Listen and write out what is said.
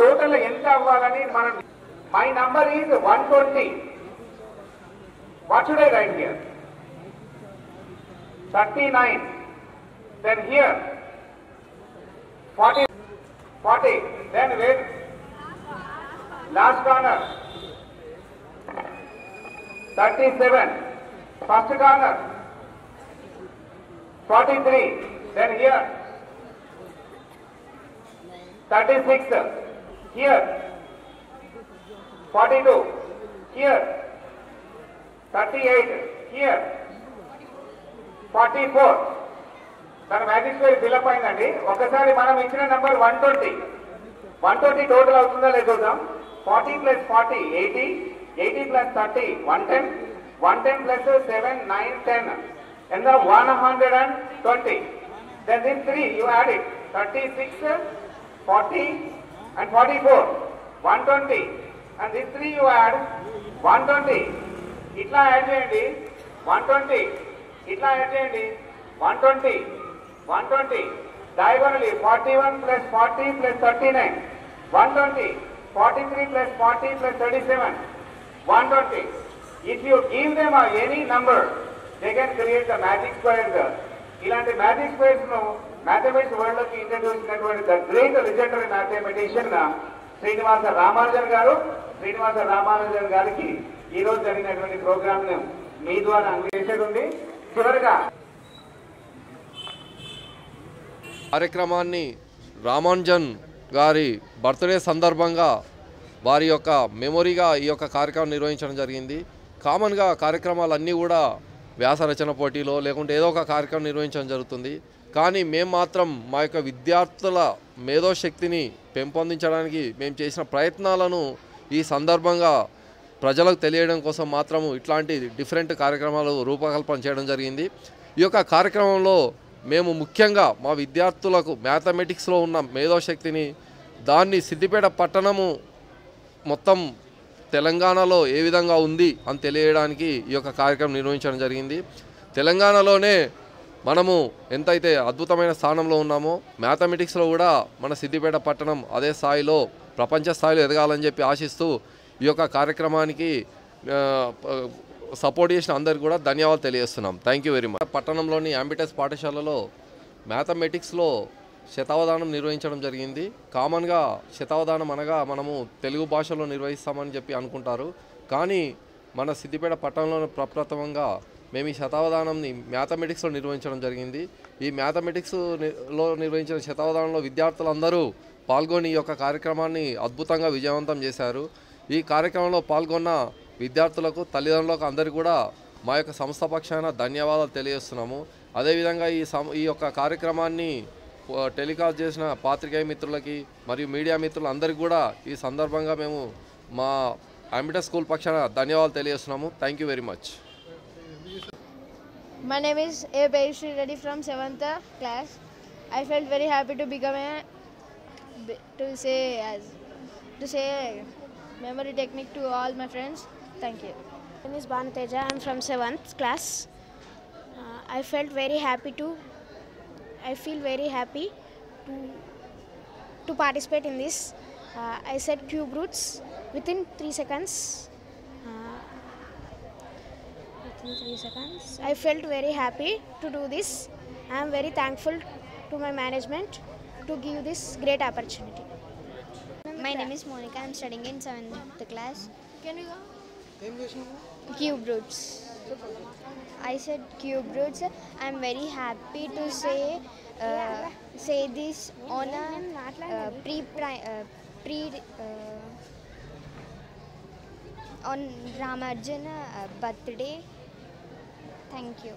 Total ఎంత అవ్వాలని మనం my number is one twenty what should I write here thirty nine then here forty forty then wait last corner thirty seven first corner forty three then here thirty six here forty two here thirty eight here forty four తన magic square fill up అయిందండి ఒకసారి మనం ఇచ్చిన number one twenty one twenty total అవుతుందా లేదు చూద్దాం forty plus forty eighty eighty plus thirty one ten one ten plus seven nine ten ఎంత one hundred and twenty then this three you add it thirty six forty and forty four one twenty and this three you add one twenty ఇట్లా add చేయండి one twenty ఇట్లా add చేయండి one twenty one twenty diagonally forty one plus forty plus thirty nine one twenty forty three plus forty plus thirty seven one twenty if you give them any number they can create the magic squares ఇలాంటి magic squares ను mathematics world లోకి introduce చేసినటువంటి the great legendary mathematician Srinivasa Ramanujan garu Srinivasa Ramanujan గారికి ఈ రోజు జరిగినటువంటి programme ను మీ ద్వారా అందించేది ఉంది చివరిగా కార్యక్రమాన్ని రామానుజన్ గారి బర్త్డే సందర్భంగా వారి యొక్క మెమొరీగా ఈ యొక్క కార్యక్రమం నిర్వహించడం జరిగింది కామన్గా కార్యక్రమాలన్నీ కూడా వ్యాస రచన పోటీలో లేకుంటే ఏదో ఒక కార్యక్రమం నిర్వహించడం జరుగుతుంది కానీ మేము మాత్రం మా యొక్క విద్యార్థుల మేధోశక్తిని పెంపొందించడానికి మేము చేసిన ప్రయత్నాలను ఈ సందర్భంగా ప్రజలకు తెలియడం కోసం మాత్రము ఇట్లాంటి డిఫరెంట్ కార్యక్రమాలు రూపకల్పన చేయడం జరిగింది ఈ యొక్క కార్యక్రమంలో మేము ముఖ్యంగా మా విద్యార్థులకు మ్యాథమెటిక్స్లో ఉన్న మేధోశక్తిని దాన్ని సిద్దిపేట పట్టణము మొత్తం తెలంగాణలో ఏ విధంగా ఉంది అని తెలియడానికి ఈ యొక్క కార్యక్రమం నిర్వహించడం జరిగింది తెలంగాణలోనే మనము ఎంతైతే అద్భుతమైన స్థానంలో ఉన్నామో మ్యాథమెటిక్స్లో కూడా మన సిద్దిపేట పట్టణం అదే స్థాయిలో ప్రపంచ స్థాయిలో ఎదగాలని చెప్పి ఆశిస్తూ ఈ యొక్క కార్యక్రమానికి ఆ, సపోర్ట్ చేసిన అందరికి కూడా ధన్యవాదాలు తెలియజేస్తున్నాం థ్యాంక్ యూ వెరీ మచ్ పట్టణంలోని అంబిటెస్ పాఠశాలలో మ్యాథమెటిక్స్లో శతావధానం నిర్వహించడం జరిగింది కామన్గా శతావధానం అనగా మనము తెలుగు భాషలో నిర్వహిస్తామని చెప్పి అనుకుంటారు కానీ మన సిద్దిపేట పట్టణంలో ప్రప్రథమంగా మేము ఈ శతావధానంని మ్యాథమెటిక్స్లో నిర్వహించడం జరిగింది ఈ మ్యాథమెటిక్స్ ని- లో నిర్వహించిన శతావధానంలో విద్యార్థులందరూ పాల్గొని ఈ యొక్క కార్యక్రమాన్ని అద్భుతంగా విజయవంతం చేశారు ఈ కార్యక్రమంలో పాల్గొన్న విద్యార్థులకు తల్లిదండ్రులకు అందరికీ కూడా మా యొక్క సంస్థ పక్షాన ధన్యవాదాలు తెలియజేస్తున్నాము అదేవిధంగా ఈ సం ఈ యొక్క కార్యక్రమాన్ని ఆ, టెలికాస్ట్ చేసిన పాత్రికేయ మిత్రులకి మరియు మీడియా మిత్రులందరికీ కూడా ఈ సందర్భంగా మేము మా అంబిటస్ స్కూల్ పక్షాన ధన్యవాదాలు తెలియజేస్తున్నాము thank you very much My name is A. Payashri Reddy from 7th class. I felt very happy to become a to say as to say memory technique to all my friends. Thank you. My name is Bhanuteja. I'm from 7th class. Uh, I felt very happy to, I feel very happy to, to participate in this. Uh, I said cube roots within 3 seconds. Uh, within 3 seconds. I felt very happy to do this. I am very thankful to my management to give this great opportunity. My name is Monica. I'm studying in seventh class. Can you go? Cube roots. I said cube roots. I'm very happy to say uh, say this on a uh, pre uh, pre uh, on Ramarjan uh, birthday. Thank you.